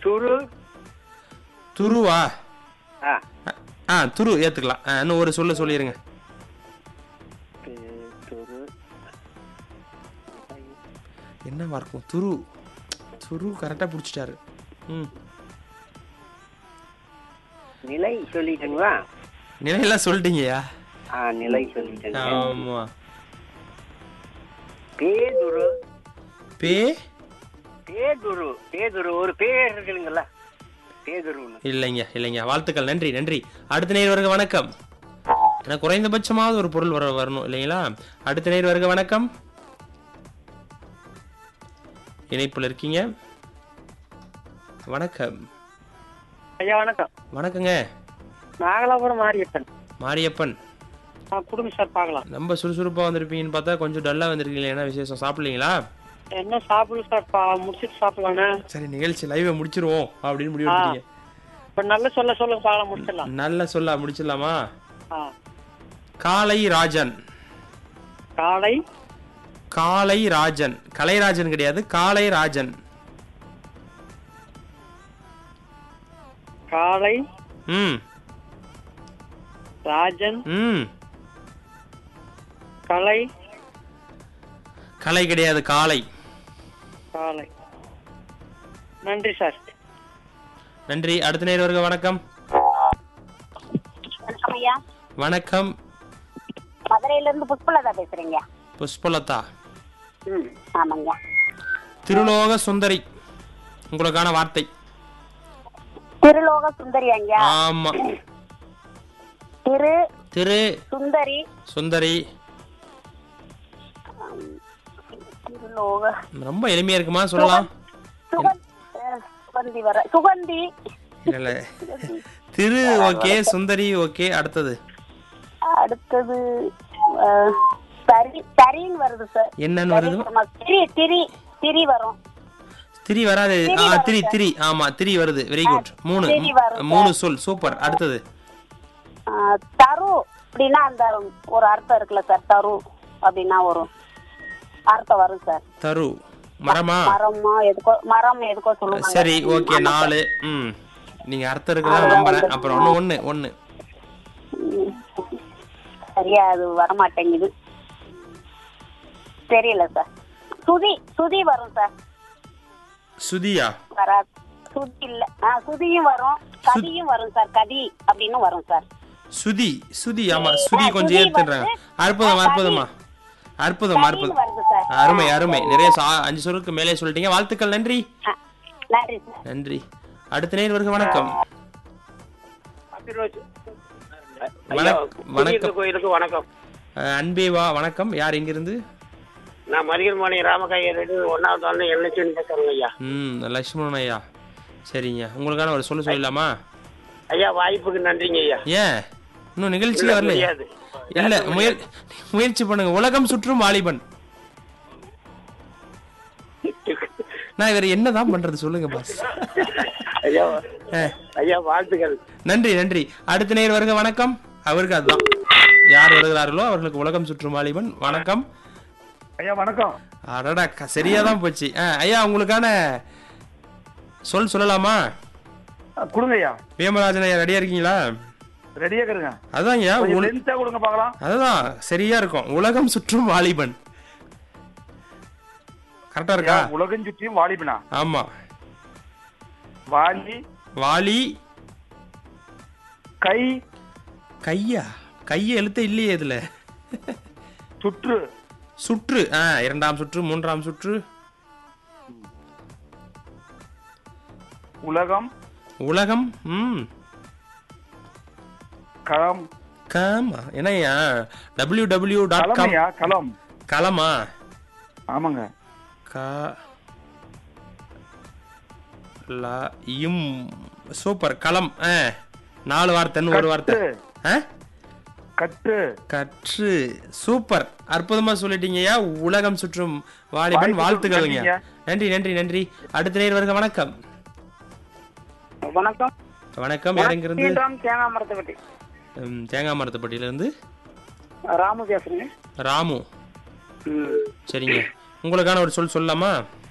துரு துருவா ஆ அ- ஆ துரு ஏத்துக்கலாம் ஆ, இன்னும் ஒரு சொல்ல சொல்லிருங்க பே- துரு என்னவா இருக்கும் துரு துரு கரெக்டா பிடிச்சிட்டாரு ம் நிலை சொல்லிட்டீங்களா நிலையெல்லாம் சொல்லிட்டீங்கயா ஆ நிலை சொல்லிட்டேங்க ஆமா பேதுரு பே பேதுரு பேதுரு ஒரு பேர் இருக்குதுங்களா பேதுருன்னு இல்லைங்க இல்லைங்க வாழ்த்துக்கள் நன்றி நன்றி அடுத்த நேர் வருக வணக்கம் எனக்கு குறைந்தபட்சமாவது ஒரு பொருள் வர வரணும் இல்லைங்களா அடுத்த நேர் வருக வணக்கம் இணைப்புல இருக்கீங்க வணக்கம் ஐயா வணக்கம் வணக்கங்க நாகலாபுரம் மாரியப்பன் மாரியப்பன் ஆ கொடுங்க சார் பார்க்கலாம் ரொம்ப சுறுசுறுப்பா வந்திருப்பீங்கன்னு பார்த்தா கொஞ்சம் டல்லா வந்திருக்கீங்களா என்ன விசேஷம் சாப்பிடலீங்களா என்ன சாப்பிடல சார் பா முடிச்சிட்டு சாப்பிடலாண்ணே சரி நிகழ்ச்சி லைவை முடிச்சிருவோம் அப்படின்னு முடிவு எடுத்தீங்க இப்போ நல்ல சொல்ல சொல்லுங்க பார்க்கலாம் முடிச்சிடலாம் நல்ல சொல்ல முடிச்சிடலாமா ஆ காளை ராஜன் காலை காளை ராஜன் கலைராஜன் கிடையாது காளை ராஜன் காலை ம் ராஜன் ம் கலை கலை கிடையாது காளை காலை நன்றி சார் நன்றி அடுத்த நேர் வருக வணக்கம் வணக்கம் ஐயா வணக்கம் மதுரையில இருந்து புஷ்பலதா பேசுறீங்க புஷ்பலதா ம் ஆமாங்க திருலோக சுந்தரி உங்களுக்கான வார்த்தை திருலோக சுந்தரி ஐயா ஆமா திரு திரு சுந்தரி சுந்தரி திருலோக ரொம்ப எளிமையா இருக்குமா சொல்லலாம் சுகந்த் அஹ், சுகந்தி வர சுகந்தி இல்ல இல்ல திரு ஓகே சுந்தரி ஓகே அடுத்தது அடுத்தது அஹ், சரி சரின்னு வருது சார் என்னன்னு வருது ஆமா, திரி திரி திரி வரும் திரி வராது ஆ திரி திரி ஆமா திரி வருது வெரி குட் மூணு திரி வரும் மூணு சொல் சூப்பர் அடுத்தது அஹ், தரு அப்படின்னா அந்த ஒரு அர்த்தம் இருக்குல்ல சார் தரு அப்படின்னா ஒரு அர்த்தம் வரும் சார் தரு மரமா மரமா எதுக்கோ மரம் எதுக்கோ சொல்லுவாங்க சரி ஓகே நாலு ம் நீங்க அர்த்தம் இருக்குதா நம்புறேன் அப்புறம் ஒண்ணு ஒண்ணு ஒண்ணு ம். சரியா அது வரமாட்டேங்குது தெரியல சார் சுதி சுதி வரும் சார் சுதியா வராது சுதி இல்ல ஆ சுதியும் வரும் கதியும் வரும் சார் கதி அப்படின்னு வரும் சார் சுதி சுதி ஆமா சுதி ஆ, கொஞ்சம் சுதி ஏத்துறாங்க வந்து, அற்புதம் ஆ, அற்புதமா அற்புதம் கதின்னு அற்புதம் வருது சார் அருமை அருமை நிறைய சா- அஞ்சு சொருக்கு மேலே சொல்லிட்டீங்க வாழ்த்துக்கள் நன்றி ஆ, நன்றி சார் நன்றி அடுத்த நேர் வருக வணக்கம் வணக்- வணக்கம். கோயிலுக்கு வணக்கம் அஹ், அன்பே வா வணக்கம் யார் எங்கிருந்து நான் மரிகல் மாணி ராமகையர் ஒன்னாவது வந்து எழுநூத்தி பேசுறேங்க ஐயா ம் லட்சுமணன் ஐயா சரிங்க உங்களுக்கான ஒரு சொல்ல சொல்லலாமா ஐயா வாய்ப்புக்கு நன்றிங்க ஐயா ஏன் இன்னும் நிகழ்ச்சியே வரல முடியாது. இல்ல முயல் முயற்சி பண்ணுங்க உலகம் சுற்றும் வாலிபன் நான் இவர் என்னதான் பண்றது சொல்லுங்க பாஸ் ஐயா அஹ், ஐயா வாழ்த்துக்கள் நன்றி நன்றி அடுத்த நேர் வருக வணக்கம் அவருக்கு அதுதான் யார் வருகிறார்களோ அவர்களுக்கு உலகம் சுற்றும் வாலிபன் வணக்கம் ஐயா வணக்கம் அடடா க- சரியாதான் போச்சு அஹ், ஐயா உங்களுக்கான சொல் சொல்லலாமா அஹ், கொடுங்க ஐயா வேமராஜன் ஐயா ரெடியா இருக்கீங்களா ரெடியா இருங்க அதான் ஐயா கொஞ்சம் உல- லென்த்தா கொடுங்க பார்க்கலாம் அதுதான் சரியா இருக்கும் உலகம் சுற்றும் வாலிபன் கரெக்டா இருக்கா ஐயா, உலகம் சுற்றியும் வாலிபனா ஆமா வாலி வாலி கை கையா கைய எழுத்த இல்லையே இதுல சுற்று சுற்று ஆ இரண்டாம் சுற்று மூன்றாம் சுற்று உலகம் உலகம் ம் களம் காமா என்னய்யா டபிள்யூ டபிள்யூ டாட் காம் களமையா களம் களமா ஆமாங்க கா லா இம் சூப்பர் களம் ஆ நாலு வார்த்தைன்னு ஒரு வார்த்தை ஆ கற்று கற்று சூப்பர் அற்புதமா சொல்லிட்டீங்கய்யா உலகம் சுற்றும் வாலிபன் வாய்ப்புக்கு வாழ்த்துக்கள்ங்க நன்றிங்க. நன்றி நன்றி நன்றி அடுத்த நேர் வருக வணக்கம் வணக்கம் வணக்கம் யார் எங்கிருந்து மீண்டும் தேங்காய் மரத்தை ம், தேங்காய் மரத்துப்பட்டியில இருந்து ராமு பேசுறேங்க ராமு சரிங்க உங்களுக்கான ஒரு சொல் சொல்லலாமா